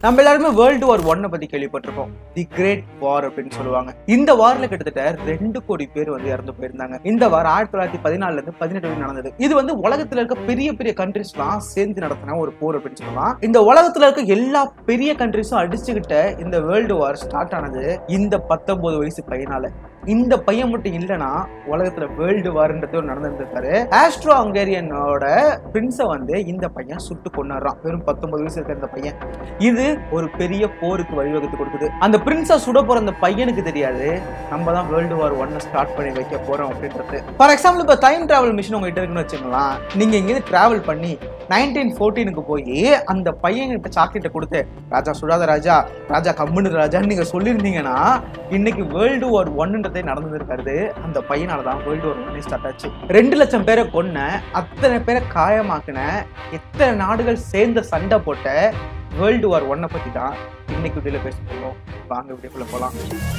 நம்ம எல்லாருமே world war ஒன்னை பத்தி கேள்விப்பட்டிருக்கோம் தி கிரேட் வார் அப்படின்னு சொல்லுவாங்க இந்த வார்ல கிட்டத்தட்ட ரெண்டு கோடி பேர் வந்து இறந்து போயிருந்தாங்க இந்த வார் ஆயிரத்தி தொள்ளாயிரத்தி பதினாலுல இருந்து பதினெட்டு வரைக்கும் நடந்தது இது வந்து உலகத்துல இருக்க பெரிய பெரிய கண்ட்ரிஸ் எல்லாம் சேர்ந்து நடத்தின ஒரு போர் அப்படின்னு சொல்லலாம் இந்த உலகத்துல இருக்க எல்லா பெரிய கண்ட்ரிஸும் அடிச்சுக்கிட்ட இந்த வேர்ல்டு வார் ஸ்டார்ட் ஆனது இந்த பத்தொன்பது வயசு பையனால இந்த பையன் மட்டும் இல்லைன்னா உலகத்துல வேர்ல்டு வார்ன்றது ஒரு நடந்திருந்திருக்காரு ஆஸ்ட்ரோ ஹங்கேரியனோட பிரின்ஸை வந்து இந்த பையன் சுட்டு கொண்டாடுறான் வெறும் பத்தொன்பது வயசு இருக்கிற இந்த பையன் இது ஒரு பெரிய போருக்கு வழிவகுத்து கொடுக்குது அந்த பிரின்ஸை சுட போற அந்த பையனுக்கு தெரியாது நம்ம தான் வேர்ல்டு வார் ஒன்னை ஸ்டார்ட் பண்ணி வைக்க போறோம் அப்படின்றது ஃபார் எக்ஸாம்பிள் இப்போ டைம் டிராவல் மிஷின் உங்ககிட்ட இருக்குன்னு வச்சுக்கலாம் நீங்க இங்கேருந்து டிராவல் பண்ணி நைன்டீன் ஃபோர்டீனுக்கு போய் அந்த பையன்கிட்ட சாக்லேட்டை கொடுத்து ராஜா சுடாத ராஜா ராஜா கம்முனு ராஜான்னு நீங்க சொல்லியிருந்தீங்கன்னா இன்னைக்கு வேர்ல்டு வார் ஒன்னுன்றதே நடந்திருக்காரு அந்த பையனால தான் வேர்ல்டு வார் ஒன்னே ஸ்டார்ட் ஆச்சு ரெண்டு லட்சம் பேரை கொன்ன அத்தனை பேரை காயமாக்குன எத்தனை நாடுகள் சேர்ந்து சண்டை போட்ட வேர்ல்டு வார் ஒன்னை பத்தி தான் இன்னைக்கு வீடியோல பேச போறோம் வாங்க வீடியோக்குள்ள போலாம்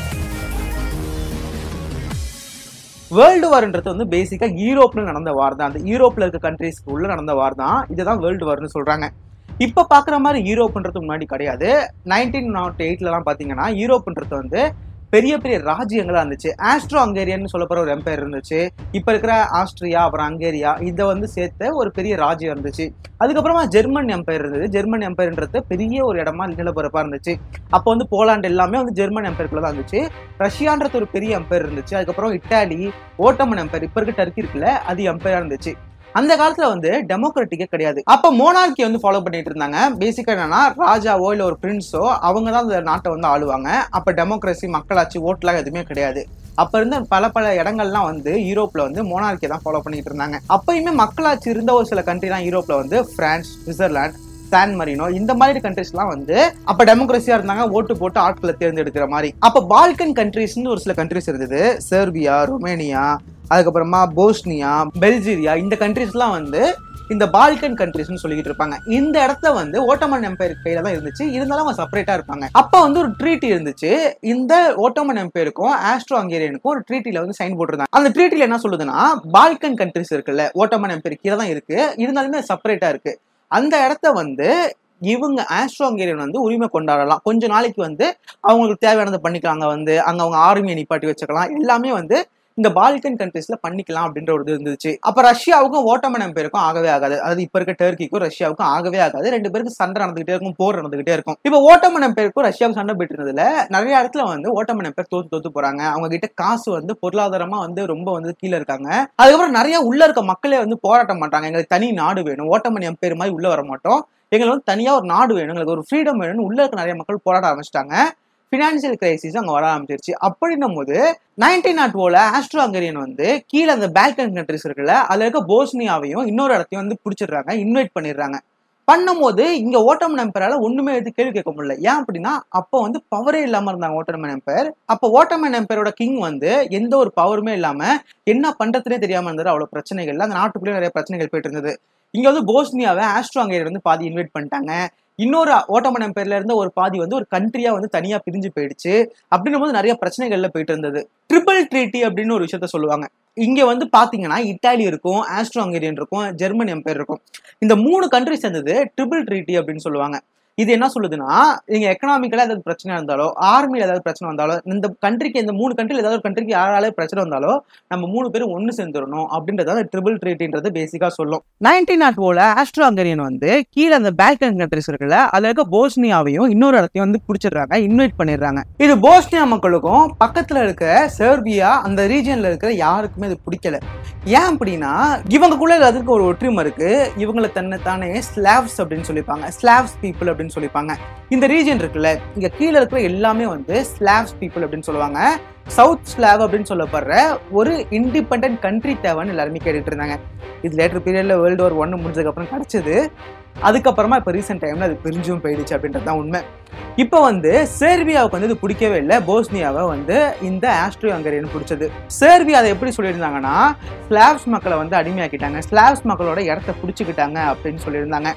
வேர்ல்டு வார்ன்றது வந்து பேசிக்கா யூரோப்ல நடந்த வார் தான் அந்த யூரோப்ல இருக்க கண்ட்ரீஸ்க்கு உள்ள நடந்த வார் தான் இதுதான் வேர்ல்டு வார்னு சொல்றாங்க இப்ப பாக்குற மாதிரி யூரோப்ன்றது முன்னாடி கிடையாது நைன்டீன் நாட் எயிட்லலாம் பாத்தீங்கன்னா யூரோப்ன்றது வந்து பெரிய பெரிய ராஜ்யங்களா இருந்துச்சு ஆஸ்ட்ரோ ஹங்கேரியன் சொல்லப்படுற ஒரு எம்பையர் இருந்துச்சு இப்ப இருக்கிற ஆஸ்ட்ரியா அப்புறம் ஹங்கேரியா இதை வந்து சேர்த்த ஒரு பெரிய ராஜ்யம் இருந்துச்சு அதுக்கப்புறமா ஜெர்மன் எம்பையர் இருந்தது ஜெர்மன் எம்பையர்ன்றது பெரிய ஒரு இடமா நிலப்பரப்பா இருந்துச்சு அப்போ வந்து போலாண்டு எல்லாமே வந்து ஜெர்மன் எம்பையருக்குள்ள தான் இருந்துச்சு ரஷ்யான்றது ஒரு பெரிய எம்பையர் இருந்துச்சு அதுக்கப்புறம் இட்டாலி ஓட்டமன் எம்பையர் இப்ப இருக்க டர்க்கி இருக்குல்ல அது எம்பையரா இருந்துச்சு அந்த காலத்துல வந்து டெமோக்ராட்டிக்கே கிடையாது அப்ப மோனார்கி வந்து ஃபாலோ பண்ணிட்டு இருந்தாங்க பேசிக்கா என்னன்னா ராஜாவோ இல்ல ஒரு பிரின்ஸோ அவங்க தான் அந்த நாட்டை வந்து ஆளுவாங்க அப்ப டெமோக்ரஸி மக்களாட்சி ஓட்டுலாம் எதுவுமே கிடையாது அப்ப இருந்த பல பல இடங்கள்லாம் வந்து யூரோப்ல வந்து மோனார்கியை தான் ஃபாலோ பண்ணிட்டு இருந்தாங்க அப்பயுமே மக்களாட்சி இருந்த ஒரு சில கண்ட்ரி தான் யூரோப்ல வந்து பிரான்ஸ் சுவிட்சர்லாந்து சான் மரினோ இந்த மாதிரி கண்ட்ரிஸ்லாம் வந்து அப்ப டெமோக்ரஸியா இருந்தாங்க ஓட்டு போட்டு ஆட்களை தேர்ந்தெடுக்கிற மாதிரி அப்ப பால்கன் கண்ட்ரிஸ்னு ஒரு சில கண்ட்ரிஸ் இருந்தது செர்பியா ருமேனியா அதுக்கப்புறமா போஸ்னியா பெல்ஜீரியா இந்த கண்ட்ரிஸ்லாம் வந்து இந்த பால்கன் கண்ட்ரிஸ்னு சொல்லிக்கிட்டு இருப்பாங்க இந்த இடத்துல வந்து ஓட்டமன் எம்பையர் கையில தான் இருந்துச்சு இருந்தாலும் அவங்க செப்பரேட்டா இருப்பாங்க அப்ப வந்து ஒரு ட்ரீட்டி இருந்துச்சு இந்த ஓட்டமன் எம்பையருக்கும் ஆஸ்ட்ரோ ஹங்கேரியனுக்கும் ஒரு ட்ரீட்டில வந்து சைன் போட்டிருந்தாங்க அந்த ட்ரீட்டில என்ன சொல்லுதுன்னா பால்கன் கண்ட்ரிஸ் இருக்குல்ல ஓட்டமன் எம்பையர் கீழே தான் இருக்கு இருந்தாலுமே செப்பரேட்டா இருக்கு அந்த இடத்த வந்து இவங்க ஆஸ்ட்ரோ ஹங்கேரியன் வந்து உரிமை கொண்டாடலாம் கொஞ்ச நாளைக்கு வந்து அவங்களுக்கு தேவையானதை பண்ணிக்கலாங்க வந்து அங்க அவங்க ஆர்மியை நிப்பாட்டி வச்சுக்கலாம் எல்லாமே வந்து இந்த பால்கன் கண்ட்ரீஸ்ல பண்ணிக்கலாம் அப்படின்ற ஒரு இது இருந்துச்சு அப்ப ரஷ்யாவுக்கும் ஓட்டமன் எம்பேருக்கும் ஆகவே ஆகாது அதாவது இப்ப இருக்க டர்க்கிக்கும் ரஷ்யாவுக்கும் ஆகவே ஆகாது ரெண்டு பேருக்கு சண்டை நடந்துகிட்டே இருக்கும் போர் நடந்துகிட்டே இருக்கும் இப்ப ஓட்டமன் எம்பேருக்கும் ரஷ்யாவுக்கும் சண்டை போயிட்டு இருந்ததுல நிறைய இடத்துல வந்து ஓட்டமன் எம்பேர் தோத்து தோத்து போறாங்க அவங்க கிட்ட காசு வந்து பொருளாதாரமா வந்து ரொம்ப வந்து கீழே இருக்காங்க அதுக்கப்புறம் நிறைய உள்ள இருக்க மக்களே வந்து போராட்டம் பண்றாங்க எங்களுக்கு தனி நாடு வேணும் ஓட்டமன் எம்பேர் மாதிரி உள்ள வர மாட்டோம் எங்களுக்கு வந்து தனியா ஒரு நாடு வேணும் எங்களுக்கு ஒரு ஃப்ரீடம் வேணும்னு உள்ள இருக்க நிறைய மக்கள் போராட ஆரம்பிச்சிட்டாங்க ஃபினான்சியல் கிரைசிஸ் அங்கே வர ஆரம்பிச்சிருச்சு அப்படின்னும் போது நைன்டீன் நாட் ஓல ஆஸ்ட்ரோ ஹங்கரியன் வந்து கீழே அந்த பேல்கன் கண்ட்ரிஸ் இருக்குல்ல அதுல இருக்க போஸ்னியாவையும் இன்னொரு இடத்தையும் வந்து பிடிச்சிடுறாங்க இன்வைட் பண்ணிடுறாங்க பண்ணும்போது இங்க ஓட்டமன் எம்பரால ஒண்ணுமே எது கேள்வி கேட்க முடியல ஏன் அப்படின்னா அப்போ வந்து பவரே இல்லாம இருந்தாங்க ஓட்டமன் எம்பையர் அப்போ ஓட்டமன் எம்பையரோட கிங் வந்து எந்த ஒரு பவருமே இல்லாம என்ன பண்றதுனே தெரியாம இருந்தாரு அவ்வளவு பிரச்சனைகள் அந்த நாட்டுக்குள்ளே நிறைய பிரச்சனைகள் போயிட்டு இருந்தது இங்க வந்து போஸ்னியாவை ஆஸ்ட்ரோ ஹங்கேரியன் வந்து பாதி இன்வைட் பண்ணிட்டாங்க இன்னொரு ஓட்டமன் எம்பையர்ல இருந்த ஒரு பாதி வந்து ஒரு கண்ட்ரியா வந்து தனியா பிரிஞ்சு போயிடுச்சு அப்படின்னும் போது நிறைய பிரச்சனைகள்ல போயிட்டு இருந்தது ட்ரிபிள் ட்ரீட்டி அப்படின்னு ஒரு விஷயத்த சொல்லுவாங்க இங்க வந்து பாத்தீங்கன்னா இட்டாலி இருக்கும் ஆஸ்ட்ரோ ஹங்கேரியன் இருக்கும் ஜெர்மன் எம்பையர் இருக்கும் இந்த மூணு கண்ட்ரி சேர்ந்தது ட்ரிபிள் ட்ரீட்டி அப்படின்னு சொல்லுவாங்க இது என்ன சொல்லுதுன்னா நீங்க எக்கனாமிக்கலா ஏதாவது பிரச்சனை இருந்தாலோ ஆர்மியில ஏதாவது பிரச்சனை வந்தாலோ இந்த கண்ட்ரிக்கு இந்த மூணு கண்ட்ரில ஏதாவது ஒரு கண்ட்ரிக்கு யாரால பிரச்சனை வந்தாலோ நம்ம மூணு பேரும் ஒன்னு சேர்ந்துடணும் அப்படின்றத ட்ரிபிள் ட்ரீட்டின்றது பேசிக்கா சொல்லும் நைன்டீன் நாட் ஓல ஆஸ்ட்ரோ ஹங்கரியன் வந்து கீழே அந்த பேல்கன் கண்ட்ரிஸ் இருக்குல்ல அதுல இருக்க போஸ்னியாவையும் இன்னொரு இடத்தையும் வந்து பிடிச்சிடுறாங்க இன்வைட் பண்ணிடுறாங்க இது போஸ்னியா மக்களுக்கும் பக்கத்துல இருக்க செர்பியா அந்த ரீஜன்ல இருக்கிற யாருக்குமே இது பிடிக்கல ஏன் அப்படின்னா இவங்களுக்குள்ள அதுக்கு ஒரு ஒற்றுமை இருக்கு இவங்களை தன்னை தானே ஸ்லாவ்ஸ் அப்படின்னு சொல்லிப்பாங்க ஸ்லாவ்ஸ் பீப்புள் அப்படின்னு சொல்லிப்பாங்க இந்த ரீஜன் இருக்குல்ல இங்க கீழே இருக்கிற எல்லாமே வந்து ஸ்லாவ்ஸ் பீப்புள் அப்படின்னு சொல்லுவாங்க சவுத் ஸ்லாவ் அப்படின்னு சொல்லப்படுற ஒரு இண்டிபெண்ட் கண்ட்ரி தேவைன்னு எல்லாருமே கேட்டுட்டு இருந்தாங்க இது லேட்டர் பீரியட்ல வேர்ல்டு வார் ஒன்று முடிஞ்சதுக்கு அப்புறம் கிடைச்சது அதுக்கப்புறமா இப்போ ரீசெண்ட் டைம்ல அது பிரிஞ்சும் போயிடுச்சு அப்படின்றது தான் உண்மை இப்போ வந்து சேர்பியாவுக்கு வந்து இது பிடிக்கவே இல்லை போஸ்னியாவை வந்து இந்த ஆஸ்ட்ரியோ ஹங்கரியன் பிடிச்சது சேர்பியா அதை எப்படி சொல்லியிருந்தாங்கன்னா ஸ்லாவ்ஸ் மக்களை வந்து அடிமையாக்கிட்டாங்க ஸ்லாவ்ஸ் மக்களோட இடத்த பிடிச்சிக்கிட்டாங்க அப்படின்னு சொல்லியிருந்தாங்க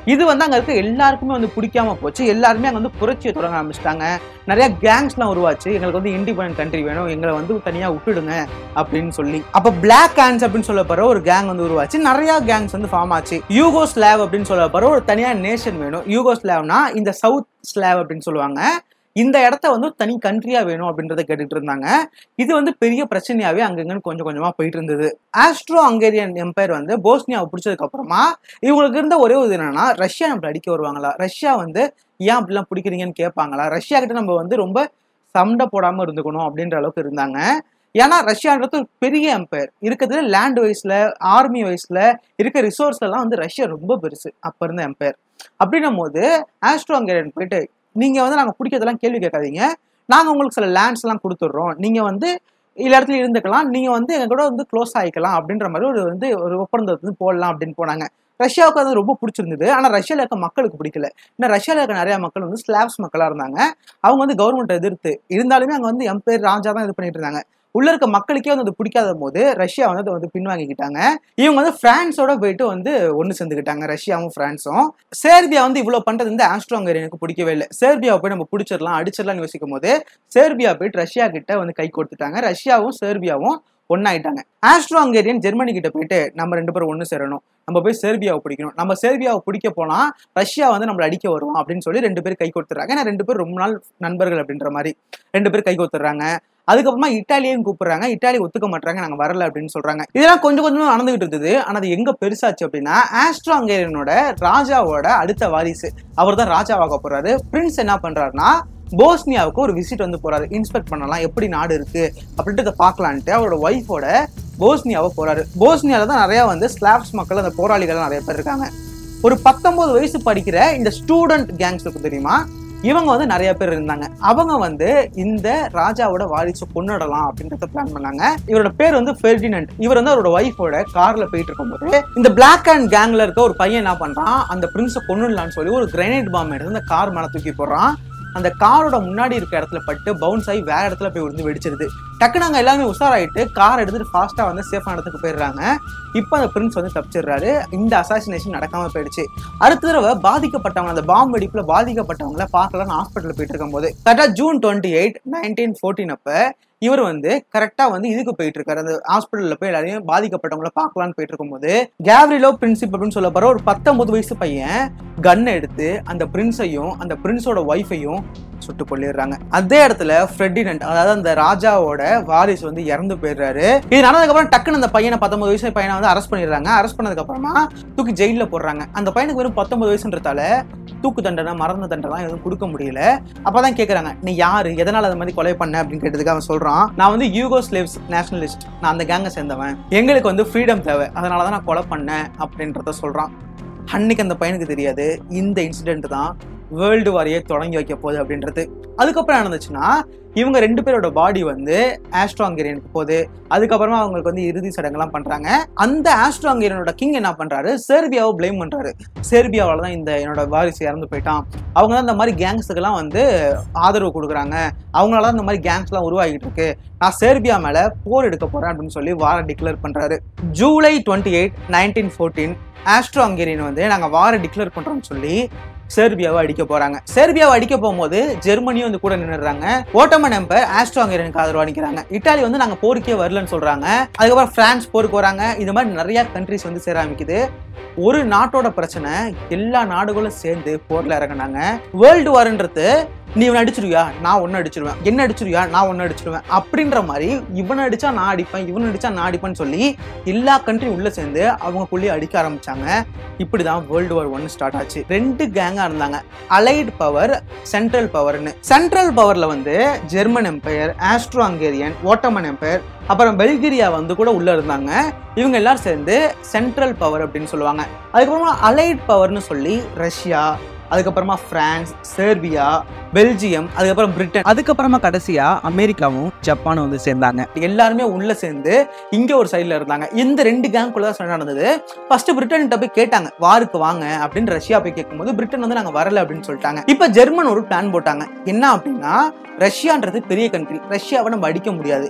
இது வந்து அங்க இருக்க எல்லாருக்குமே வந்து பிடிக்காம போச்சு எல்லாருமே அங்க வந்து புரட்சியை தொடங்க ஆரம்பிச்சிட்டாங்க நிறைய கேங்ஸ்லாம் உருவாச்சு எங்களுக்கு வந்து இண்டிபெண்டன்ட் கண்ட்ரி வேணும் எங்களை வந்து தனியா விட்டுடுங்க அப்படின்னு சொல்லி அப்ப பிளாக் ஹேண்ட்ஸ் அப்படின்னு சொல்ல போற ஒரு கேங் வந்து உருவாச்சு நிறைய கேங்ஸ் வந்து ஃபார்ம் ஆச்சு யூகோ ஸ்லாவ் அப்படின்னு சொல்ல போற ஒரு தனியா நேஷன் வேணும் யூகோ ஸ்லாவ்னா இந்த சவுத் ஸ்லாவ் அப்படின்னு சொல்லுவாங்க இந்த இடத்த வந்து தனி கண்ட்ரியா வேணும் அப்படின்றத கேட்டுட்டு இருந்தாங்க இது வந்து பெரிய பிரச்சனையாவே அங்கங்கன்னு கொஞ்சம் கொஞ்சமா போயிட்டு இருந்தது ஆஸ்ட்ரோ ஹங்கேரியன் எம்பையர் வந்து போஸ்னியாவை பிடிச்சதுக்கு அப்புறமா இவங்களுக்கு இருந்த ஒரே ஒரு இது என்னன்னா ரஷ்யா நம்மள அடிக்க வருவாங்களா ரஷ்யா வந்து ஏன் அப்படிலாம் பிடிக்கிறீங்கன்னு கேட்பாங்களா ரஷ்யா கிட்ட நம்ம வந்து ரொம்ப சண்டை போடாம இருந்துக்கணும் அப்படின்ற அளவுக்கு இருந்தாங்க ஏன்னா ரஷ்யான்றது ஒரு பெரிய எம்பையர் இருக்கிறதுல லேண்ட் வைஸ்ல ஆர்மி வைஸ்ல இருக்க ரிசோர்ஸ்ல எல்லாம் வந்து ரஷ்யா ரொம்ப பெருசு அப்ப இருந்த எம்பையர் அப்படின்னும் போது ஆஸ்ட்ரோ ஹங்கேரியன் போயிட்டு நீங்க வந்து நாங்க பிடிக்கிறதெல்லாம் கேள்வி கேட்காதீங்க நாங்க உங்களுக்கு சில லேண்ட்ஸ் எல்லாம் கொடுத்துட்றோம் நீங்க வந்து இல்ல இடத்துல இருந்துக்கலாம் நீங்க வந்து எங்க கூட வந்து க்ளோஸ் ஆகிக்கலாம் அப்படின்ற மாதிரி ஒரு வந்து ஒரு ஒப்பந்தத்தை வந்து போடலாம் அப்படின்னு போனாங்க ரஷ்யாவுக்கு அது ரொம்ப பிடிச்சிருந்தது ஆனா ரஷ்யால இருக்க மக்களுக்கு பிடிக்கல ஏன்னா ரஷ்யால இருக்க நிறைய மக்கள் வந்து ஸ்லாப்ஸ் மக்களா இருந்தாங்க அவங்க வந்து கவர்மெண்ட் எதிர்த்து இருந்தாலுமே அங்க வந்து எம்பேர் ராஜா தான் இது பண்ணிட்டு இருந்தாங்க உள்ள இருக்க மக்களுக்கே வந்து அது பிடிக்காத போது ரஷ்யா வந்து அதை வந்து பின்வாங்கிக்கிட்டாங்க இவங்க வந்து பிரான்ஸோட போயிட்டு வந்து ஒன்று சேர்ந்துக்கிட்டாங்க ரஷ்யாவும் பிரான்ஸும் சேர்பியா வந்து இவ்வளவு பண்றது வந்து ஆஸ்ட்ரோங்கரியனுக்கு பிடிக்கவே இல்லை சேர்பியாவை போய் நம்ம பிடிச்சிடலாம் அடிச்சிடலாம்னு யோசிக்கும் போது சேர்பியா போயிட்டு ரஷ்யா கிட்ட வந்து கை கொடுத்துட்டாங்க ரஷ்யாவும் சேர்பியாவும் ஒன்னாயிட்டாங்க ஆஸ்ட்ரோ ஹங்கேரியன் ஜெர்மனி கிட்ட போயிட்டு நம்ம ரெண்டு பேரும் ஒன்று சேரணும் நம்ம போய் சேர்பியாவை பிடிக்கணும் நம்ம சேர்பியாவை பிடிக்க போனா ரஷ்யா வந்து நம்மள அடிக்க வருவோம் அப்படின்னு சொல்லி ரெண்டு பேரும் கை கொடுத்துறாங்க ஏன்னா ரெண்டு பேரும் ரொம்ப நாள் நண்பர்கள் அப்படின்ற மாதிரி ரெண்டு பேரும் கை கொடுத்துறாங்க அதுக்கப்புறமா இட்டாலியையும் கூப்பிடுறாங்க இட்டாலி ஒத்துக்க மாட்டாங்க நாங்க வரல அப்படின்னு சொல்றாங்க இதெல்லாம் கொஞ்சம் கொஞ்சமா நடந்துகிட்டு இருந்தது ஆனா அது எங்க பெருசாச்சு அப்படின்னா ஆஸ்ட்ரோ ஹங்கேரியனோட ராஜாவோட அடுத்த வாரிசு அவர் தான் ராஜாவாக போறாரு பிரின்ஸ் என்ன பண்றாருன்னா போஸ்னியாவுக்கு ஒரு விசிட் வந்து போறாரு இன்ஸ்பெக்ட் பண்ணலாம் எப்படி நாடு இருக்கு அப்படின்றத பார்க்கலான்ட்டு அவரோட ஒய்ஃபோட போஸ்னியாவை போறாரு போஸ்னியால தான் நிறைய வந்து ஸ்லாப்ஸ் மக்கள் அந்த போராளிகள் நிறைய பேர் இருக்காங்க ஒரு பத்தொன்பது வயசு படிக்கிற இந்த ஸ்டூடெண்ட் கேங்ஸ் இருக்கு தெரியுமா இவங்க வந்து நிறைய பேர் இருந்தாங்க அவங்க வந்து இந்த ராஜாவோட வாரிசு கொண்டாடலாம் அப்படின்றத பிளான் பண்ணாங்க இவரோட பேர் வந்து ஃபெர்டினண்ட் இவர் வந்து அவரோட ஒய்ஃபோட கார்ல போயிட்டு இருக்கும்போது இந்த பிளாக் அண்ட் கேங்ல இருக்க ஒரு பையன் என்ன பண்றான் அந்த பிரின்ஸை கொண்டுடலாம்னு சொல்லி ஒரு கிரனைட் பாம் எடுத்து அந்த கார் மேல தூக்கி போடுறான் அந்த காரோட முன்னாடி இருக்க இடத்துல பட்டு பவுன்ஸ் ஆகி வேற இடத்துல போய் விழுந்து வெடிச்சிருது டக்குனு அங்க எல்லாமே உஷாராயிட்டு கார் எடுத்துட்டு ஃபாஸ்டா வந்து சேஃபான இடத்துக்கு போயிடுறாங்க இப்போ அந்த பிரின்ஸ் வந்து தப்பிச்சிடுறாரு இந்த அசாசினேஷன் நடக்காம போயிடுச்சு அடுத்த தடவை பாதிக்கப்பட்டவங்க அந்த பாம்பு வெடிப்புல பாதிக்கப்பட்டவங்கள பார்க்கலாம்னு ஹாஸ்பிட்டல் போயிட்டு இருக்கும்போது கரெக்டா June twenty eight nineteen fourteen அப்ப இவர் வந்து கரெக்டா வந்து இதுக்கு போயிட்டு இருக்காரு அந்த ஹாஸ்பிட்டல்ல போய் எல்லாரையும் பாதிக்கப்பட்டவங்கள பார்க்கலாம்னு போயிட்டு இருக்கும்போது கேவ்ரிலோ பிரின்சிப் அப்படின்னு சொல்ல போற ஒரு பத்தொன்பது வயசு பையன் கன் எடுத்து அந்த பிரின்ஸையும் அந்த பிரின்ஸோட ஒய்ஃபையும் சுட்டு கொள்ளிடுறாங்க அதே இடத்துல ஃப்ரெட்டினன்ட் அதாவது அந்த ராஜாவோட வாரிசு வந்து இறந்து போயிடுறாரு இது நடந்ததுக்கு அப்புறம் டக்குன்னு அந்த பையனை பத்தொன்பது வயசு பையனை வந்து அரெஸ்ட் பண்ணிடுறாங்க அரெஸ்ட் பண்ணதுக்கு அப்புறமா தூக்கி ஜெயில போடுறாங்க அந்த பையனுக்கு வெறும் பத்தொன்பது வயசுன்றதால தூக்கு தண்டனை மரண தண்டனை எதுவும் கொடுக்க முடியல அப்பதான் கேக்குறாங்க நீ யாரு எதனால அது மாதிரி கொலை பண்ண அப்படின்னு கேட்டதுக்கு அவன் சொல்றான் நான் வந்து யூகோ ஸ்லேவ்ஸ் நேஷனலிஸ்ட் நான் அந்த கேங்கை சேர்ந்தவன் எங்களுக்கு வந்து ஃப்ரீடம் தேவை அதனாலதான் நான் கொலை பண்ணேன் அப்படின்றத சொல்றான் அன்னைக்கு அந்த பையனுக்கு தெரியாது இந்த இன்சிடென்ட் தான் வேர்ல்டு வாரியை தொடங்கி வைக்க போகுது அப்படின்றது அதுக்கப்புறம் என்ன நடந்துச்சுன்னா இவங்க ரெண்டு பேரோட பாடி வந்து ஆஸ்ட்ராங்கேரியனுக்கு போகுது அதுக்கப்புறமா அவங்களுக்கு வந்து இறுதி சடங்குலாம் பண்றாங்க அந்த ஆஸ்ட்ராங்கேரியனோட கிங் என்ன பண்றாரு செர்பியாவை ப்ளேம் பண்றாரு செர்பியாவால தான் இந்த என்னோட வாரிசு இறந்து போயிட்டான் அவங்க தான் இந்த மாதிரி கேங்ஸுக்கெல்லாம் வந்து ஆதரவு கொடுக்குறாங்க அவங்களால தான் இந்த மாதிரி கேங்ஸ்லாம் உருவாகிட்டு இருக்கு நான் செர்பியா மேல போர் எடுக்க போறேன் அப்படின்னு சொல்லி வார டிக்ளேர் பண்றாரு July twenty eight nineteen fourteen Austro Hungarian வந்து நாங்கள் வார டிக்ளேர் பண்றோம்னு சொல்லி செர்பியாவை அடிக்க போறாங்க செர்பியாவை அடிக்க போகும்போது ஜெர்மனியும் வந்து கூட நின்னுறாங்க ஓட்டமன் எம்பர் ஆஸ்ட்ரோ ஹங்கேரியனுக்கு ஆதரவா நிக்கிறாங்க இட்டாலி வந்து நாங்க போருக்கே வரலன்னு சொல்றாங்க அதுக்கப்புறம் பிரான்ஸ் போருக்கு வராங்க இது மாதிரி நிறைய கண்ட்ரிஸ் வந்து சேர ஆரம்பிக்குது ஒரு நாட்டோட பிரச்சனை எல்லா நாடுகளும் சேர்ந்து போர்ல இறங்குனாங்க வேர்ல்டு வார்ன்றது நீ இவனை அடிச்சிருவியா நான் ஒன்னு அடிச்சிருவேன் என்ன அடிச்சிருவியா நான் ஒன்னு அடிச்சிருவேன் அப்படின்ற மாதிரி இவனை அடிச்சா நான் அடிப்பேன் இவனை அடிச்சா நான் அடிப்பேன்னு சொல்லி எல்லா கண்ட்ரியும் உள்ள சேர்ந்து அவங்களுக்குள்ளேயே அடிக்க ஆரம்பிச்சாங்க இப்படிதான் வேர்ல்டு வார் ஒன் ஸ்டார்ட் ஆச்சு ரெண்டு கேங்கா இருந்தாங்க அலைட் பவர் சென்ட்ரல் பவர்னு சென்ட்ரல் பவர்ல வந்து German empire Austro Hungarian Ottoman empire அப்புறம் பெல்கிரியா வந்து கூட உள்ள இருந்தாங்க இவங்க எல்லாரும் சேர்ந்து சென்ட்ரல் பவர் அப்படின்னு சொல்லுவாங்க அதுக்கப்புறமா அலைட் பவர்னு சொல்லி ரஷ்யா அதுக்கப்புறமா பிரான்ஸ் செர்பியா பெல்ஜியம் அதுக்கப்புறம் பிரிட்டன் அதுக்கப்புறமா கடைசியா அமெரிக்காவும் ஜப்பானும் வந்து சேர்ந்தாங்க எல்லாருமே உள்ள சேர்ந்து இங்க ஒரு சைடுல இருந்தாங்க இந்த ரெண்டு கேங்குள்ள தான் சண்டை நடந்தது ஃபர்ஸ்ட் பிரிட்டன் போய் கேட்டாங்க வாருக்கு வாங்க அப்படின்னு ரஷ்யா போய் கேட்கும்போது பிரிட்டன் வந்து நாங்க வரல அப்படின்னு சொல்லிட்டாங்க இப்ப ஜெர்மன் ஒரு பிளான் போட்டாங்க என்ன அப்படின்னா ரஷ்யான்றது பெரிய கண்ட்ரி ரஷ்யாவை நம்ம அடிக்க முடியாது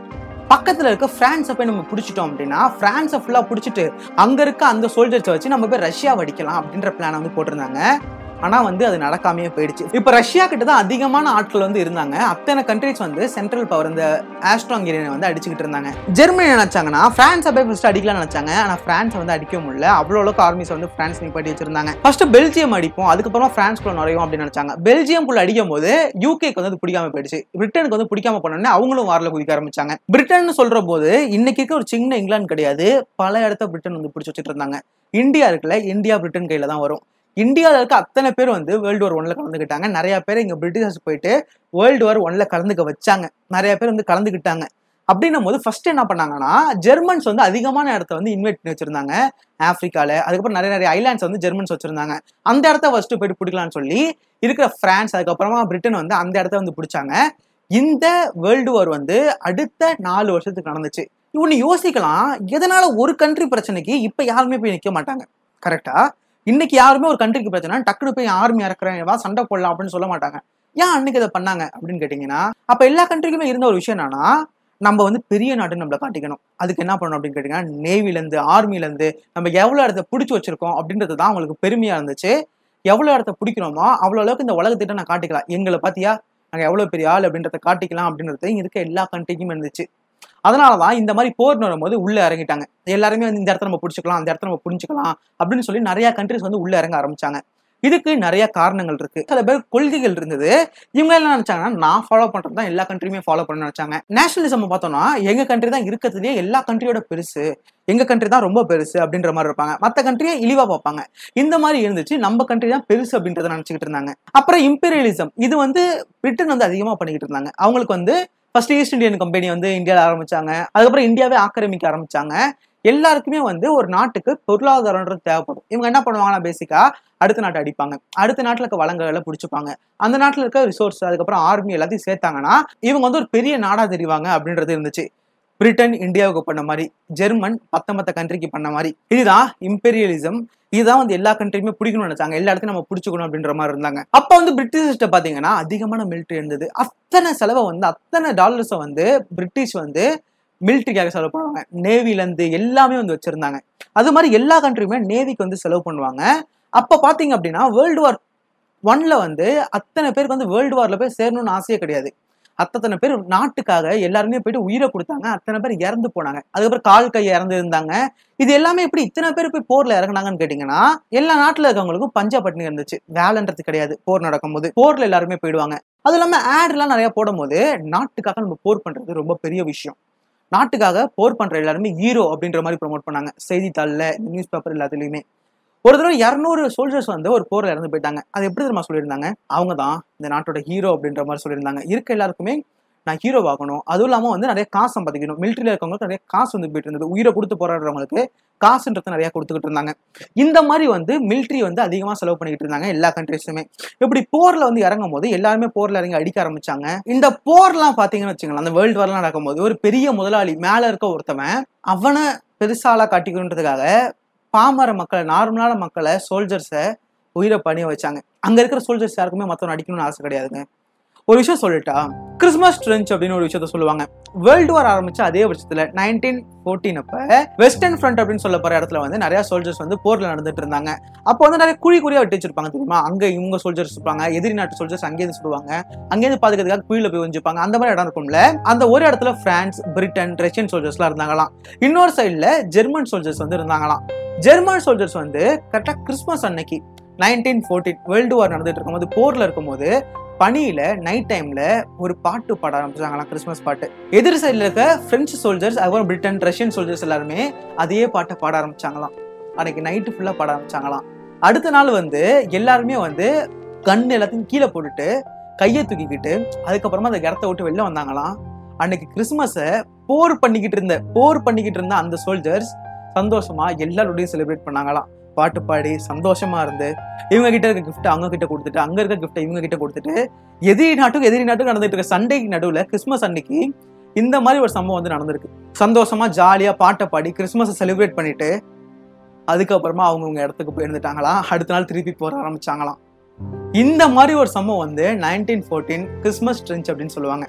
பக்கத்துல இருக்க பிரான்ஸை போய் நம்ம பிடிச்சிட்டோம் அப்படின்னா பிரான்ஸை ஃபுல்லா பிடிச்சிட்டு அங்க இருக்க அந்த சோல்ஜர்ஸை வச்சு நம்ம போய் ரஷ்யா அடிக்கலாம் அப்படின்ற பிளான் வந்து போட்டிருந்தாங்க ஆனா வந்து அது நடக்காமையே போயிடுச்சு இப்ப ரஷ்யா கிட்ட தான் அதிகமான ஆட்கள் வந்து இருந்தாங்க அத்தனை கண்ட்ரிஸ் வந்து சென்ட்ரல் பவர் இந்த ஆஸ்ட்ராங்கிரியனை வந்து அடிச்சுக்கிட்டு இருந்தாங்க ஜெர்மனி நினைச்சாங்கன்னா பிரான்ஸை போய் ஃபர்ஸ்ட் அடிக்கலாம் நினைச்சாங்க ஆனா பிரான்ஸை வந்து அடிக்க முடியல அவ்வளோ அளவுக்கு ஆர்மிஸ் வந்து பிரான்ஸ் நிப்பாட்டி வச்சிருந்தாங்க ஃபர்ஸ்ட் பெல்ஜியம் அடிப்போம் அதுக்கப்புறமா பிரான்ஸ்குள்ள நுழையும் அப்படின்னு நினைச்சாங்க பெல்ஜியம் குள்ள அடிக்கும் போது யூகேக்கு வந்து அது பிடிக்காம போயிடுச்சு பிரிட்டனுக்கு வந்து பிடிக்காம போனோடனே அவங்களும் வாரில் குதிக்க ஆரம்பிச்சாங்க பிரிட்டன் சொல்ற போது இன்னைக்கு இருக்க ஒரு சின்ன இங்கிலாந்து கிடையாது பல இடத்த பிரிட்டன் வந்து பிடிச்சி வச்சுட்டு இருந்தாங்க இந்தியா இருக்குல்ல இந்தியா பிரிட்டன் கையில தான் வரும் இந்தியாவில் இருக்க அத்தனை பேர் வந்து வேர்ல்டு வார் ஒன்ல கலந்துக்கிட்டாங்க நிறைய பேர் இங்க பிரிட்டிஷர்ஸ் போயிட்டு வேர்ல்டு வார் ஒன்ல கலந்துக்க வச்சாங்க நிறைய பேர் வந்து கலந்துக்கிட்டாங்க அப்படின்னும் போது ஃபர்ஸ்ட் என்ன பண்ணாங்கன்னா ஜெர்மன்ஸ் வந்து அதிகமான இடத்த வந்து இன்வைட் பண்ணி வச்சிருந்தாங்க ஆப்பிரிக்கால அதுக்கப்புறம் நிறைய நிறைய ஐலாண்ட்ஸ் வந்து ஜெர்மன்ஸ் வச்சிருந்தாங்க அந்த இடத்த ஃபர்ஸ்ட் போயிட்டு பிடிக்கலாம்னு சொல்லி இருக்கிற பிரான்ஸ் அதுக்கப்புறமா பிரிட்டன் வந்து அந்த இடத்த வந்து பிடிச்சாங்க இந்த வேர்ல்டு வார் வந்து அடுத்த நாலு வருஷத்துக்கு நடந்துச்சு இவனு யோசிக்கலாம் எதனால ஒரு கண்ட்ரி பிரச்சனைக்கு இப்ப யாருமே போய் நிக்க மாட்டாங்க கரெக்டா இன்னைக்கு யாருமே ஒரு கண்ட்ரிக்கு பிரச்சனை டக்குனு போய் ஆர்மி இறக்குறேன் வா சண்டை போடலாம் அப்படின்னு சொல்ல மாட்டாங்க ஏன் அன்னைக்கு இதை பண்ணாங்க அப்படின்னு கேட்டீங்கன்னா அப்ப எல்லா கண்ட்ரிக்குமே இருந்த ஒரு விஷயம் என்னன்னா நம்ம வந்து பெரிய நாடுன்னு நம்மளை காட்டிக்கணும் அதுக்கு என்ன பண்ணணும் அப்படின்னு கேட்டீங்கன்னா நேவில இருந்து ஆர்மில இருந்து நம்ம எவ்வளவு இடத்த பிடிச்சி வச்சிருக்கோம் அப்படின்றது தான் அவங்களுக்கு பெருமையா இருந்துச்சு எவ்வளவு இடத்த பிடிக்கிறோமோ அவ்வளவு அளவுக்கு இந்த உலகத்திட்ட நான் காட்டிக்கலாம் எங்களை பாத்தியா நாங்க எவ்வளவு பெரிய ஆள் அப்படின்றத காட்டிக்கலாம் அப்படின்றது இங்க இருக்க எல்லா கண்ட்ரிக்குமே இருந்துச்சு அதனாலதான் இந்த மாதிரி போர் வரும்போது உள்ள இறங்கிட்டாங்க எல்லாருமே வந்து இந்த இடத்த நம்ம பிடிச்சிக்கலாம் அந்த இடத்த நம்ம புரிஞ்சுக்கலாம் அப்படின்னு சொல்லி நிறைய கண்ட்ரிஸ் வந்து உள்ள இறங்க ஆரம்பிச்சாங்க இதுக்கு நிறைய காரணங்கள் இருக்கு சில பேர் கொள்கைகள் இருந்தது இவங்க என்ன நினைச்சாங்கன்னா நான் ஃபாலோ பண்றது தான் எல்லா கண்ட்ரியுமே ஃபாலோ பண்ண நினைச்சாங்க நேஷனலிசம் பார்த்தோம்னா எங்க கண்ட்ரி தான் இருக்கிறதுலயே எல்லா கண்ட்ரியோட பெருசு எங்க கண்ட்ரி தான் ரொம்ப பெருசு அப்படின்ற மாதிரி இருப்பாங்க மற்ற கண்ட்ரியை இழிவா பார்ப்பாங்க இந்த மாதிரி இருந்துச்சு நம்ம கண்ட்ரி தான் பெருசு அப்படின்றத நினைச்சுக்கிட்டு இருந்தாங்க அப்புறம் இம்பீரியலிசம் இது வந்து பிரிட்டன் வந்து அதிகமா பண்ணிக்கிட்டு இருந்தாங்க அவங்களுக்கு வந்து ஃபர்ஸ்ட் ஈஸ்ட் இந்தியன் கம்பெனி வந்து இந்தியாவில் ஆரம்பிச்சாங்க அதுக்கப்புறம் இந்தியாவே ஆக்கிரமிக்க ஆரம்பிச்சாங்க எல்லாருக்குமே வந்து ஒரு நாட்டுக்கு பொருளாதாரம்ன்றது தேவைப்படும் இவங்க என்ன பண்ணுவாங்கன்னா பேசிக்கா அடுத்த நாட்டை அடிப்பாங்க அடுத்த நாட்டில் இருக்க வளங்களை பிடிச்சிப்பாங்க அந்த நாட்டில் இருக்க ரிசோர்ஸ் அதுக்கப்புறம் ஆர்மி எல்லாத்தையும் சேர்த்தாங்கன்னா இவங்க வந்து ஒரு பெரிய நாடா தெரிவாங்க அப்படின்றது இருந்துச்சு பிரிட்டன் இந்தியாவுக்கு பண்ண மாதிரி ஜெர்மன் மத்த மத்த கண்ட்ரிக்கு பண்ண மாதிரி இதுதான் இம்பீரியலிசம் இதுதான் வந்து எல்லா கண்ட்ரியுமே பிடிக்கணும்னு நினைச்சாங்க எல்லா இடத்தையும் நம்ம பிடிச்சிக்கணும் அப்படின்ற மாதிரி இருந்தாங்க அப்ப வந்து பிரிட்டிஷ்ட பாத்தீங்கன்னா அதிகமான மிலிட்டரி இருந்தது அத்தனை செலவை வந்து அத்தனை டாலர்ஸை வந்து பிரிட்டிஷ் வந்து மிலிட்டரிக்காக செலவு பண்ணுவாங்க நேவில இருந்து எல்லாமே வந்து வச்சிருந்தாங்க அது மாதிரி எல்லா கண்ட்ரியுமே நேவிக்கு வந்து செலவு பண்ணுவாங்க அப்ப பாத்தீங்க அப்படின்னா வேர்ல்டு வார் ஒன்ல வந்து அத்தனை பேருக்கு வந்து வேர்ல்டு வார்ல போய் சேரணும்னு ஆசையே கிடையாது அத்தனை பேர் நாட்டுக்காக எல்லாருமே போயிட்டு உயிரை கொடுத்தாங்க அத்தனை பேர் இறந்து போனாங்க அதுக்கப்புறம் கால் கை இறந்து இருந்தாங்க இது எல்லாமே எப்படி இத்தனை பேர் போய் போர்ல இறங்குனாங்கன்னு கேட்டீங்கன்னா எல்லா நாட்டுல இருக்கவங்களுக்கும் பஞ்சா பட்டினி இருந்துச்சு வேலைன்றது கிடையாது போர் நடக்கும்போது போர்ல எல்லாருமே போயிடுவாங்க அது இல்லாம ஆட் எல்லாம் நிறைய போடும் போது நாட்டுக்காக நம்ம போர் பண்றது ரொம்ப பெரிய விஷயம் நாட்டுக்காக போர் பண்ற எல்லாருமே ஹீரோ அப்படின்ற மாதிரி ப்ரொமோட் பண்ணாங்க செய்தித்தாள்ல நியூஸ் பேப்பர் எல்லாத்துலயுமே ஒரு தடவை இரநூறு சோல்ஜர்ஸ் வந்து ஒரு போர்ல இறந்து போயிட்டாங்க அது எப்படி தெரியுமா சொல்லியிருந்தாங்க அவங்க தான் இந்த நாட்டோட ஹீரோ அப்படின்ற மாதிரி சொல்லியிருந்தாங்க இருக்க எல்லாருக்குமே நான் ஹீரோ ஆகணும் அதுவும் இல்லாம வந்து நிறைய காசு சம்பாதிக்கணும் மிலிட்டரியில் இருக்கவங்களுக்கு நிறைய காசு வந்து போயிட்டு இருந்தது உயிரை கொடுத்து போராடுறவங்களுக்கு காசுன்றது நிறைய கொடுத்துக்கிட்டு இருந்தாங்க இந்த மாதிரி வந்து மிலிட்ரி வந்து அதிகமா செலவு பண்ணிக்கிட்டு இருந்தாங்க எல்லா கண்ட்ரிஸுமே இப்படி போர்ல வந்து இறங்கும் போது எல்லாருமே போர்ல இறங்கி அடிக்க ஆரம்பிச்சாங்க இந்த போர்லாம் பாத்தீங்கன்னு வச்சுங்களேன் அந்த வேர்ல்டு வார்லாம் நடக்கும்போது ஒரு பெரிய முதலாளி மேல இருக்க ஒருத்தவன் அவனை பெருசாலா காட்டிக்கணுன்றதுக்காக பாமர மக்களை நார்மலான மக்களை சோல்ஜர்ஸை உயிரை பணிய வச்சாங்க அங்க இருக்கிற சோல்ஜர்ஸ் யாருக்குமே மத்தவன் அடிக்கணும்னு ஆசை கிடையாதுங்க ஒரு விஷயம் சொல்லிட்டா கிறிஸ்மஸ் ட்ரெஞ்ச் அப்படின்னு ஒரு விஷயத்த சொல்லுவாங்க வேர்ல்டு வார் ஆரம்பிச்ச அதே வருஷத்துல நைன்டீன் ஃபோர்டீன் அப்ப வெஸ்டர்ன் ஃப்ரண்ட் அப்படின்னு சொல்ல போற இடத்துல வந்து நிறைய சோல்ஜர்ஸ் வந்து போர்ல நடந்துட்டு இருந்தாங்க அப்போ வந்து நிறைய குழி குழியா வெட்டி வச்சிருப்பாங்க தெரியுமா அங்க இவங்க சோல்ஜர்ஸ் இருப்பாங்க எதிரி நாட்டு சோல்ஜர்ஸ் அங்கேயிருந்து சுடுவாங்க அங்கேயிருந்து பாதுகாத்துக்காக குழியில போய் வஞ்சுப்பாங்க அந்த மாதிரி இடம் இருக்கும்ல அந்த ஒரு இடத்துல பிரான்ஸ் பிரிட்டன் ரஷ்யன் சோல்ஜர்ஸ்லாம் இருந்தாங்களாம் இன்னொரு சைடுல ஜெர்மன் சோல்ஜர்ஸ் வந்து இருந்தாங்களாம் ஜெர்மன் சோல்ஜர்ஸ் வந்து கரெக்டா கிறிஸ்மஸ் அன்னைக்கு நைன்டீன் ஃபோர்டீன் வேர்ல்டு வார் நடந்துட்டு இருக்கும்போது போர்ல இருக்கும்போது பனியில நைட் டைம்ல ஒரு பாட்டு பாட ஆரம்பிச்சாங்களாம் கிறிஸ்மஸ் பாட்டு எதிர் சைடுல இருக்க பிரெஞ்சு சோல்ஜர்ஸ் அதுக்கப்புறம் பிரிட்டன் ரஷ்யன் சோல்ஜர்ஸ் எல்லாருமே அதே பாட்டை பாட ஆரம்பிச்சாங்களாம் அன்னைக்கு நைட்டு ஃபுல்லா பாட ஆரம்பிச்சாங்களாம் அடுத்த நாள் வந்து எல்லாருமே வந்து கண் எல்லாத்தையும் கீழே போட்டுட்டு கையை தூக்கிக்கிட்டு அதுக்கப்புறமா அந்த இடத்த விட்டு வெளில வந்தாங்களாம் அன்னைக்கு கிறிஸ்மஸை போர் பண்ணிக்கிட்டு இருந்த போர் பண்ணிக்கிட்டு இருந்த அந்த சோல்ஜர்ஸ் சந்தோஷமா எல்லாரோடையும் செலிப்ரேட் பண்ணாங்களாம் பாட்டு பாடி சந்தோஷமா இருந்து இவங்க கிட்ட இருக்க கிஃப்ட் அவங்க கிட்ட கொடுத்துட்டு அங்க இருக்க கிஃப்ட் இவங்க கிட்ட கொடுத்துட்டு எதிரி நாட்டுக்கு எதிரி நாட்டுக்கு நடந்துட்டு இருக்க சண்டைக்கு நடுவுல கிறிஸ்மஸ் அன்னைக்கு இந்த மாதிரி ஒரு சம்பவம் வந்து நடந்திருக்கு சந்தோஷமா ஜாலியா பாட்டை பாடி கிறிஸ்மஸை செலிப்ரேட் பண்ணிட்டு அதுக்கப்புறமா அவங்கவுங்க இடத்துக்கு போயிருந்துட்டாங்களாம் அடுத்த நாள் திருப்பி போற ஆரம்பிச்சாங்களாம் இந்த மாதிரி ஒரு சம்பவம் வந்து நைன்டீன் ஃபோர்டீன் கிறிஸ்மஸ் ட்ரெஞ்ச் அப்படின்னு சொல்லுவாங்க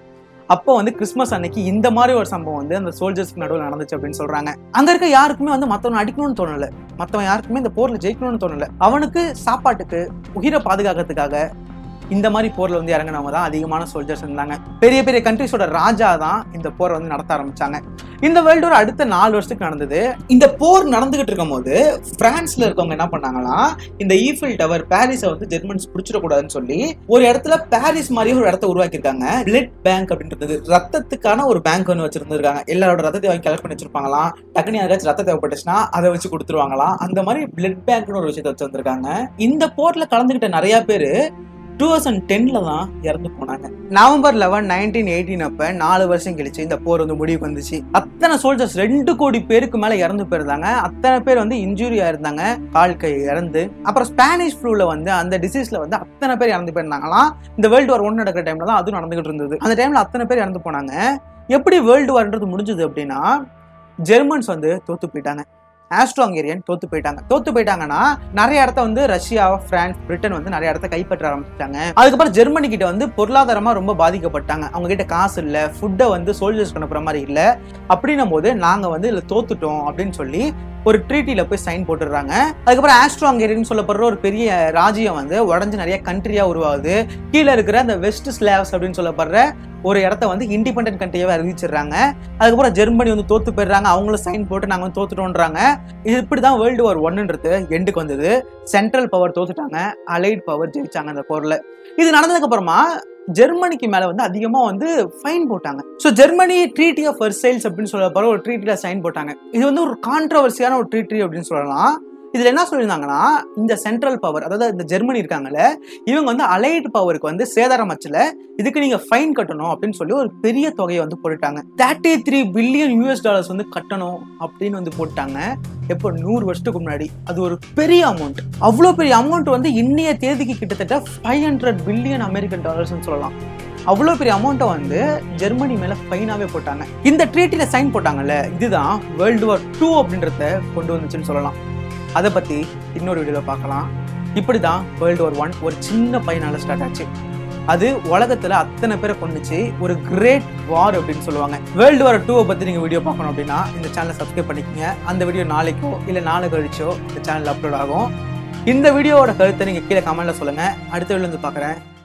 அப்போ வந்து கிறிஸ்மஸ் அன்னைக்கு இந்த மாதிரி ஒரு சம்பவம் வந்து அந்த சோல்ஜர்ஸ்க்கு நடுவில் நடந்துச்சு அப்படின்னு சொல்றாங்க அங்க இருக்க யாருக்குமே வந்து மத்தவனை அடிக்கணும்னு தோணல மத்தவன் யாருக்குமே இந்த போர்ல ஜெயிக்கணும்னு தோணல அவனுக்கு சாப்பாட்டுக்கு உயிரை பாதுகாக்கிறதுக்காக இந்த மாதிரி போர்ல வந்து இறங்கினவங்க தான் அதிகமான சோல்ஜர்ஸ் இருந்தாங்க பெரிய பெரிய கண்ட்ரிஸோட ராஜா தான் இந்த போரை வந்து நடத்த ஆரம்பிச்சாங்க இந்த வேர்ல்டு வார் அடுத்த நாலு வருஷத்துக்கு நடந்தது இந்த போர் நடந்துகிட்டு இருக்கும் போது பிரான்ஸ்ல இருக்கவங்க என்ன பண்ணாங்கன்னா இந்த ஈஃபில் டவர் பாரிஸை வந்து ஜெர்மன்ஸ் பிடிச்சிடக்கூடாதுன்னு சொல்லி ஒரு இடத்துல பாரிஸ் மாதிரியே ஒரு இடத்த உருவாக்கியிருக்காங்க பிளட் பேங்க் அப்படின்றது ரத்தத்துக்கான ஒரு பேங்க் ஒன்று வச்சிருந்திருக்காங்க எல்லாரோட ரத்தத்தை வாங்கி கலெக்ட் பண்ணி வச்சிருப்பாங்களாம் டக்குனு யாராச்சும் ரத்தம் தேவைப்பட்டுச்சுன்னா அதை வச்சு கொடுத்துருவாங்களாம் அந்த மாதிரி பிளட் பேங்க்னு ஒரு விஷயத்தை வச்சு வந்திருக்காங்க இந்த போர்ல கலந்துகிட்ட நிறைய பேர் டூ தௌசண்ட் டென்ல தான் இறந்து போனாங்க நவம்பர் லெவன் நைன்டீன் எயிட்டீன் அப்ப நாலு வருஷம் கழிச்சு இந்த போர் வந்து முடிவுக்கு வந்துச்சு அத்தனை சோல்ஜர்ஸ் ரெண்டு கோடி பேருக்கு மேல இறந்து போயிருந்தாங்க அத்தனை பேர் வந்து இன்ஜுரியா இருந்தாங்க கால் கை இறந்து அப்புறம் ஸ்பானிஷ் ஃப்ளூல வந்து அந்த டிசீஸ்ல வந்து அத்தனை பேர் இறந்து போயிருந்தாங்களாம் இந்த வேர்ல்டு வார் ஒன் நடக்கிற டைம்ல தான் அதுவும் நடந்துகிட்டு இருந்தது அந்த டைம்ல அத்தனை பேர் இறந்து போனாங்க எப்படி வேர்ல்டு வார்ன்றது முடிஞ்சது அப்படின்னா ஜெர்மன்ஸ் வந்து தோத்து போயிட்டாங்க ஆஸ்ட்ரோ ஹங்கேரியன் தோத்து போயிட்டாங்க தோத்து போயிட்டாங்கன்னா நிறைய இடத்த வந்து ரஷ்யா பிரான்ஸ் பிரிட்டன் வந்து நிறைய இடத்த கைப்பற்ற ஆரம்பிச்சிட்டாங்க அதுக்கப்புறம் ஜெர்மனி கிட்ட வந்து பொருளாதாரமா ரொம்ப பாதிக்கப்பட்டாங்க அவங்க கிட்ட காசு இல்ல ஃபுட்டை வந்து சோல்ஜர்ஸ் அனுப்புற மாதிரி இல்ல அப்படின்னும் போது நாங்க வந்து இதுல தோத்துட்டோம் அப்படின்னு சொல்லி ஒரு ட்ரீட்டில போய் சைன் போட்டுடுறாங்க அதுக்கப்புறம் ஆஸ்ட்ரோ ஹங்கேரியன் சொல்லப்படுற ஒரு பெரிய ராஜ்யம் வந்து உடஞ்சு நிறைய கண்ட்ரியா உருவாகுது கீழே இருக்கிற அந்த வெஸ்ட் ஸ்லாவ்ஸ் அப்படின்னு சொல்லப்படுற ஒரு இடத்த வந்து இண்டிபெண்டன்ட் கண்ட்ரியாவே அறிவிச்சிடுறாங்க அதுக்கப்புறம் ஜெர்மனி வந்து தோத்து போயிடுறாங்க அவங்களும் சைன் போட்டு நாங்க வந்து தோத்துட்டோன்றாங்க இது இப்படிதான் வேர்ல்டு வார் ஒன்னுன்றது எண்டுக்கு வந்தது சென்ட்ரல் பவர் தோத்துட்டாங்க அலைட் பவர் ஜெயிச்சாங்க அந்த போர்ல இது நடந்ததுக்கு அப்புறமா ஜெர்மனிக்கு மேல வந்து அதிகமா வந்து ஃபைன் போட்டாங்க so Germany treaty of Versailles அப்படின்னு சொல்ல போற ஒரு ட்ரீட்டில சைன் போட்டாங்க இது வந்து ஒரு கான்ட்ரவர்சியான ஒரு ட்ரீட்டி அப்படின்னு சொல்லலாம் இதுல என்ன சொல்லியிருந்தாங்கன்னா இந்த சென்ட்ரல் பவர் அதாவது இந்த ஜெர்மனி இருக்காங்கல்ல இவங்க வந்து அலைட் பவருக்கு வந்து சேதாரம் ஆச்சுல இதுக்கு நீங்க ஃபைன் கட்டணும் அப்படின்னு சொல்லி ஒரு பெரிய தொகையை வந்து போட்டுட்டாங்க thirty three billion U S dollars வந்து கட்டணும் அப்படின்னு வந்து போட்டாங்க எப்போ நூறு வருஷத்துக்கு முன்னாடி அது ஒரு பெரிய அமௌண்ட் அவ்வளோ பெரிய அமௌண்ட் வந்து இன்னைய தேதிக்கு கிட்டத்தட்ட ஃபைவ் ஹண்ட்ரட் பில்லியன் அமெரிக்கன் டாலர்ஸ்னு சொல்லலாம் அவ்வளோ பெரிய அமௌண்ட்டை வந்து ஜெர்மனி மேலே ஃபைனாகவே போட்டாங்க இந்த ட்ரீட்டியில் சைன் போட்டாங்கல்ல இதுதான் வேர்ல்டு வார் டூ அப்படின்றத கொண்டு வந்துச்சுன்னு சொல்லலாம் அதை பற்றி இன்னொரு வீடியோவில் பார்க்கலாம் இப்படி தான் வேர்ல்டு வார் ஒன் ஒரு சின்ன பையனால் ஸ்டார்ட் ஆச்சு அது உலகத்துல அத்தனை பேரை கொண்டுச்சு ஒரு கிரேட் வார் அப்படின்னு சொல்லுவாங்க வேர்ல்டு வார் டூவை பத்தி நீங்க வீடியோ பார்க்கணும் அப்படின்னா இந்த சேனலை சப்ஸ்கிரைப் பண்ணிக்கங்க அந்த வீடியோ நாளைக்கோ இல்ல நாளை கழிச்சோ இந்த சேனல் அப்லோட் ஆகும் இந்த வீடியோவோட கருத்தை நீங்க கீழே கமெண்ட்ல சொல்லுங்க அடுத்த வீடியோ வந்து பார்க்குறேன்